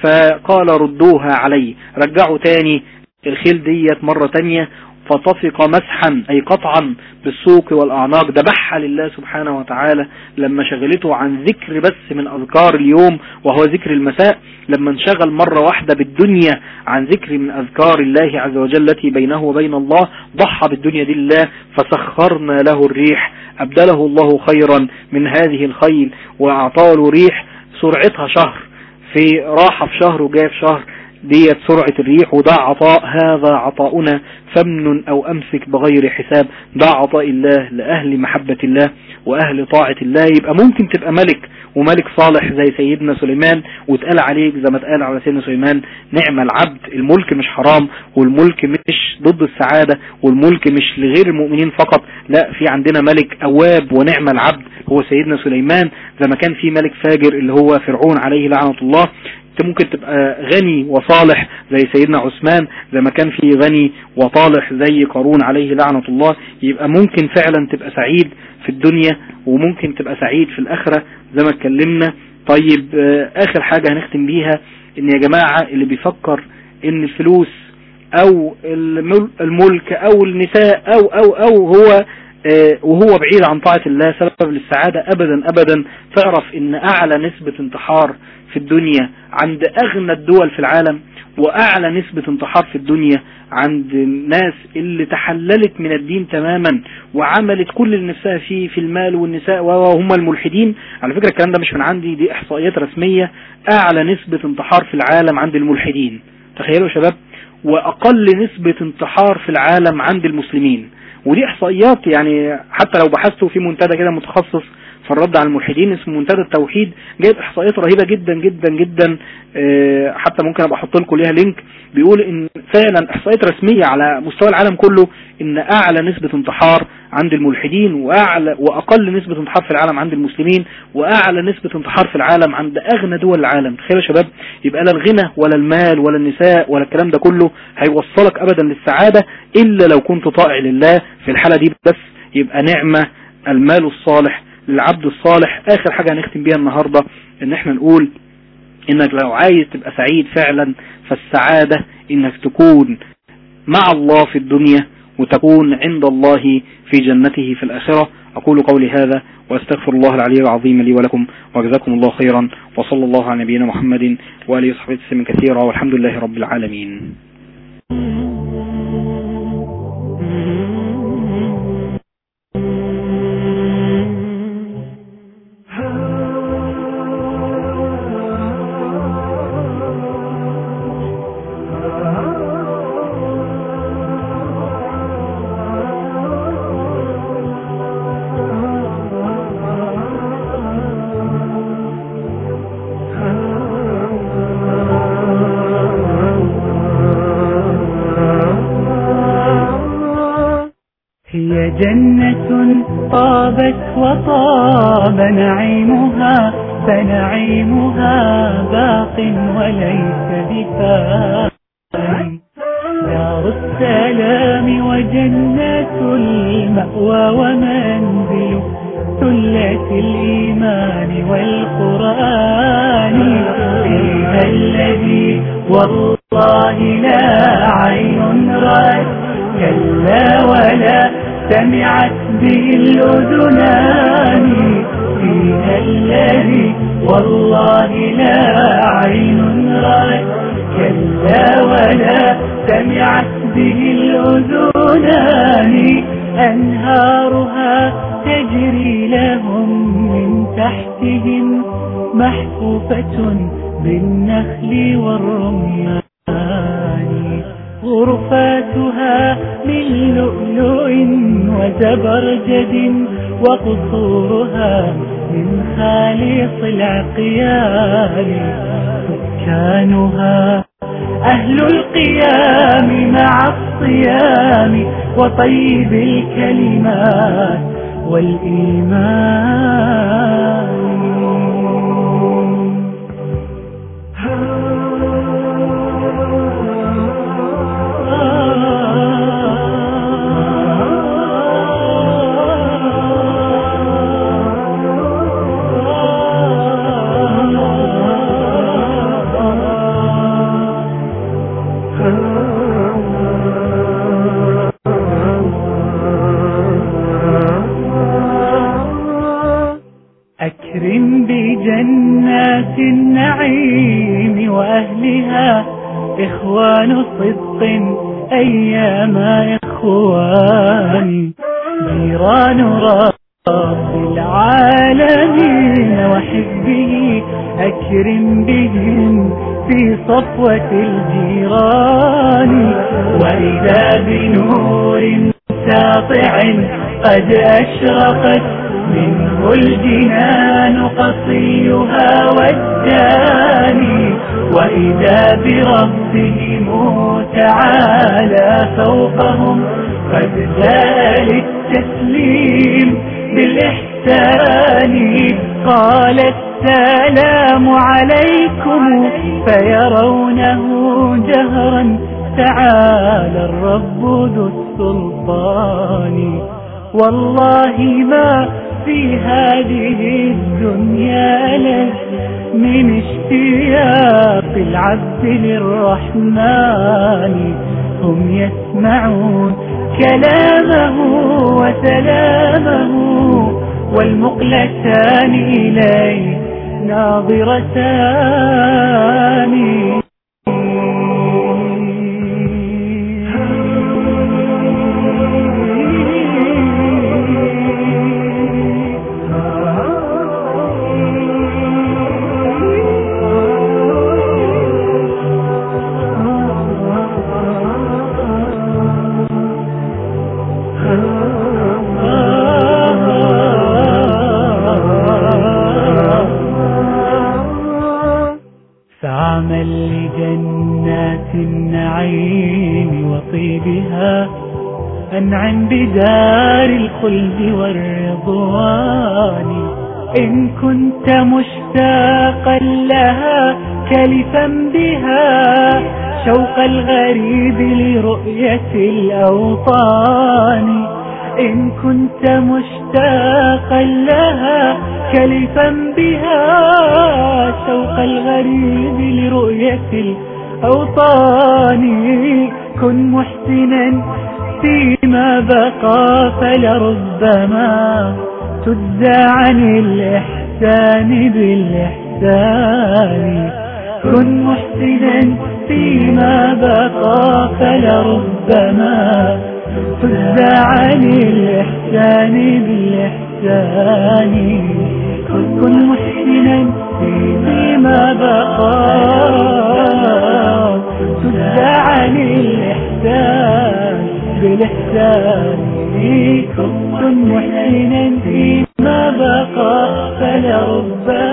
فقال ردوها علي رجعوا تاني الخيل ديت مرة تانية فطفق مسحا أي قطعا بالسوق والأعناق ذبحها لله سبحانه وتعالى لما شغلته عن ذكر بس من أذكار اليوم وهو ذكر المساء لما انشغل مرة واحدة بالدنيا عن ذكر من أذكار الله عز وجل التي بينه وبين الله ضحى بالدنيا دي الله فسخرنا له الريح أبدله الله خيرا من هذه الخيل وأعطاه له ريح سرعتها شهر في راحة في شهر وجاء في شهر ديت سرعة الريح وده عطاء هذا عطاؤنا فمن او امسك بغير حساب ده عطاء الله لأهل محبة الله وأهل طاعة الله يبقى ممكن تبقى ملك وملك صالح زي سيدنا سليمان وتقال عليك زي ما اتقال على سيدنا سليمان نعم العبد الملك مش حرام والملك مش ضد السعادة والملك مش لغير المؤمنين فقط لا في عندنا ملك أواب ونعم العبد هو سيدنا سليمان زي ما كان في ملك فاجر اللي هو فرعون عليه لعنة الله انت ممكن تبقى غني وصالح زي سيدنا عثمان زي ما كان في غني وطالح زي قارون عليه لعنة الله يبقى ممكن فعلا تبقى سعيد في الدنيا وممكن تبقى سعيد في الآخرة زي ما اتكلمنا طيب آخر حاجة هنختم بيها ان يا جماعة اللي بيفكر ان الفلوس او الملك او النساء او او او هو وهو بعيد عن طاعة الله سبب للسعادة ابدا ابدا تعرف ان اعلى نسبة انتحار في الدنيا عند اغنى الدول في العالم واعلى نسبة انتحار في الدنيا عند الناس اللي تحللت من الدين تماما وعملت كل اللي نفسها فيه في المال والنساء وهم الملحدين على فكرة الكلام ده مش من عندي دي احصائيات رسمية اعلى نسبة انتحار في العالم عند الملحدين تخيلوا يا شباب واقل نسبة انتحار في العالم عند المسلمين ودي احصائيات يعني حتى لو بحثتوا في منتدى كده متخصص في الرد على الملحدين اسمه منتدى التوحيد جايب احصائيات رهيبة جدا جدا جدا اه حتى ممكن ابقى احط لكم ليها لينك بيقول ان فعلا احصائيات رسمية على مستوى العالم كله ان اعلى نسبة انتحار عند الملحدين واعلى واقل نسبة انتحار في العالم عند المسلمين واعلى نسبة انتحار في العالم عند اغنى دول العالم تخيلوا يا شباب يبقى لا الغنى ولا المال ولا النساء ولا الكلام ده كله هيوصلك ابدا للسعادة الا لو كنت طائع لله في الحالة دي بس يبقى نعمة المال الصالح للعبد الصالح اخر حاجة هنختم بيها النهاردة ان احنا نقول انك لو عايز تبقى سعيد فعلا فالسعادة انك تكون مع الله في الدنيا وتكون عند الله في جنته في الآخرة أقول قولي هذا وأستغفر الله العلي العظيم لي ولكم وجزاكم الله خيرا وصلى الله على نبينا محمد وآله وصحبه وسلم كثيرا والحمد لله رب العالمين جنة طابت وطاب نعيمها فنعيمها باق وليس بفان دار السلام وجنة المأوى ومنزل ثلة الإيمان والقرآن فيها الذي والله لا عين رأت كلا ولا سمعت به الأذنان فيها الذي والله لا عين رأت كلا ولا سمعت به الأذنان أنهارها تجري لهم من تحتهم محفوفة بالنخل والرمان غرفاتها من لؤلؤ وزبرجد وقصورها من خالص العقيان سكانها أهل القيام مع الصيام وطيب الكلمات والإيمان إخوان صدق أيام إخوان جيران رب العالمين وحبه أكرم بهم في صفوة الجيران وإذا بنور ساطع قد أشرقت منه الجنان قصيها والداني وإذا بربهم تعالى فوقهم قد جاء للتسليم بالإحسان قال السلام عليكم فيرونه جهرا تعالى الرب ذو السلطان والله ما في هذه الدنيا لذ من اشتياق العبد للرحمن هم يسمعون كلامه وسلامه والمقلتان إليه ناظرتان فعمل لجنات النعيم وطيبها أنعم بدار الخلد والرضوان إن كنت مشتاقا لها كلفا بها شوق الغريب لرؤية الأوطان إن كنت مشتاقا لها كلفا بها شوق الغريب لرؤية الأوطان كن محسنا فيما بقى فلربما تجزى عن الإحسان بالإحسان كن محسنا فيما بقى فلربما تجزى عن الإحسان بالإحسان كن محسنا فيما بقى تجزى عن الإحسان بالإحسان كن محسنا فيما بقى فلربما